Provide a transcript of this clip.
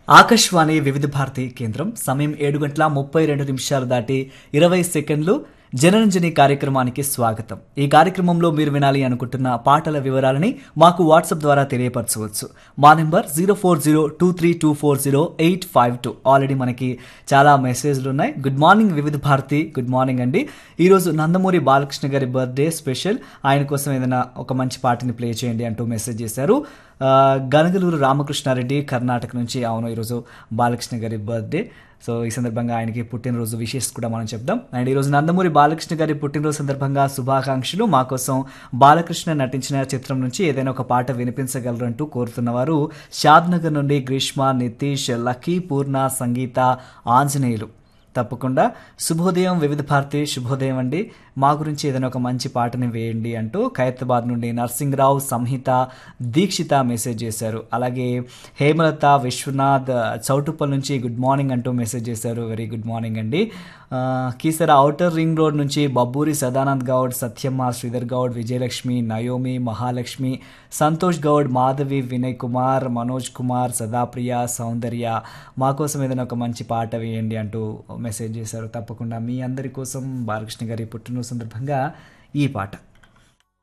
ఆకాశవాణి వివిధ భారతి కేంద్రం సమయం ఏడు గంటల ముప్పై రెండు నిమిషాలు దాటి ఇరవై సెకండ్లు జనరంజని కార్యక్రమానికి స్వాగతం ఈ కార్యక్రమంలో మీరు వినాలి అనుకుంటున్న పాటల వివరాలని మాకు వాట్సాప్ ద్వారా తెలియపరచవచ్చు మా number zero four zero two three two four zero eight five two already మనకి చాలా మెసేజ్లు ఉన్నాయి గుడ్ మార్నింగ్ వివిధ భారతి గుడ్ మార్నింగ్ అండి ఈరోజు నందమూరి బాలకృష్ణ గారి బర్త్డే స్పెషల్ ఆయన కోసం ఏదైనా ఒక మంచి పాటని ప్లే చేయండి అంటూ మెసేజ్ చేశారు ఆ, గనగలూరు రామకృష్ణారెడ్డి కర్ణాటక నుంచి అవును ఈరోజు బాలకృష్ణ గారి బర్త్డే సో ఈ సందర్భంగా ఆయనకి పుట్టినరోజు విషెస్ కూడా మనం చెప్దాం అండ్ ఈరోజు నందమూరి బాలకృష్ణ గారి పుట్టినరోజు సందర్భంగా శుభాకాంక్షలు మా కోసం బాలకృష్ణ నటించిన చిత్రం నుంచి ఏదైనా ఒక పాట వినిపించగలరు అంటూ కోరుతున్నవారు షాద్ నగర్ నుండి గ్రీష్మ నితీష్ లక్కీ పూర్ణ సంగీత ఆంజనేయులు తప్పకుండా శుభోదయం వివిధ భారతి శుభోదయం అండి మా గురించి ఏదైనా ఒక మంచి పాటని వేయండి అంటూ ఖైరతాబాద్ నుండి నర్సింగ్రావు సంహిత దీక్షిత మెసేజ్ చేశారు అలాగే హేమలత విశ్వనాథ్ చౌటుప్పల్ నుంచి గుడ్ మార్నింగ్ అంటూ మెసేజ్ చేశారు వెరీ గుడ్ మార్నింగ్ అండి ఆ, కీసర ఔటర్ రింగ్ రోడ్ నుంచి బబ్బూరి సదానంద్ గౌడ్ సత్యమ్మ శ్రీధర్ గౌడ్ విజయలక్ష్మి నయోమి మహాలక్ష్మి సంతోష్ గౌడ్ మాధవి వినయ్ కుమార్ మనోజ్ కుమార్ సదాప్రియ సౌందర్య మా కోసం ఏదైనా ఒక మంచి పాట వేయండి అంటూ మెసేజ్ చేశారు తప్పకుండా మీ అందరి కోసం బాలకృష్ణ గారి పుట్టినరోజు సందర్భంగా ఈ పాట